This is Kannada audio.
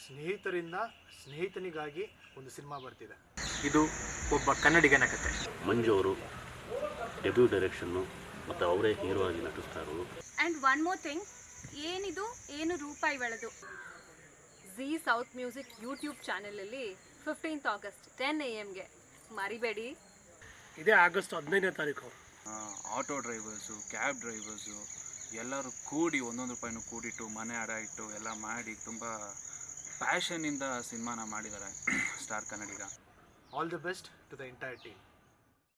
ಸ್ನೇಹಿತರಿಂದ ಸ್ನೇಹಿತನಿಗಾಗಿ ಒಂದು ಸಿನಿಮಾ ಬರ್ತಿದೆ ಇದು ಒಬ್ಬ ಕನ್ನಡಿಗನ ಕತೆ ಮಂಜು ಅವರು ಡೆಬ್ಯೂ ಡೈರೆಕ್ಷನ್ನು ಮತ್ತು ಅವರೇ ಹೀರೋ ಆಗಿ ನಟಿಸ್ತಾ ಇರೋದು ಆ್ಯಂಡ್ ಒನ್ ಮೋರ್ ಥಿಂಗ್ ಏನಿದು ಏನು ರೂಪ ಇವಳದು ಝೀ ಸೌತ್ ಮ್ಯೂಸಿಕ್ ಯೂಟ್ಯೂಬ್ ಚಾನೆಲಲ್ಲಿ ಫಿಫ್ಟೀನ್ತ್ ಆಗಸ್ಟ್ ಟೆನ್ ಎ ಎಮ್ಗೆ ಮರಿಬೇಡಿ ಇದೇ ಆಗಸ್ಟ್ ಹದಿನೈದನೇ ತಾರೀಕು ಆಟೋ ಡ್ರೈವರ್ಸು ಕ್ಯಾಬ್ ಡ್ರೈವರ್ಸು ಎಲ್ಲರೂ ಕೂಡಿ ಒಂದೊಂದು ರೂಪಾಯಿನೂ ಕೂಡಿಟ್ಟು ಮನೆ ಅಡ ಇಟ್ಟು ಎಲ್ಲ ಮಾಡಿ ತುಂಬ ಪ್ಯಾಷನ್ನಿಂದ ಸಿನಿಮಾನ ಮಾಡಿದ್ದಾರೆ star Kannadiga all the best to the entire team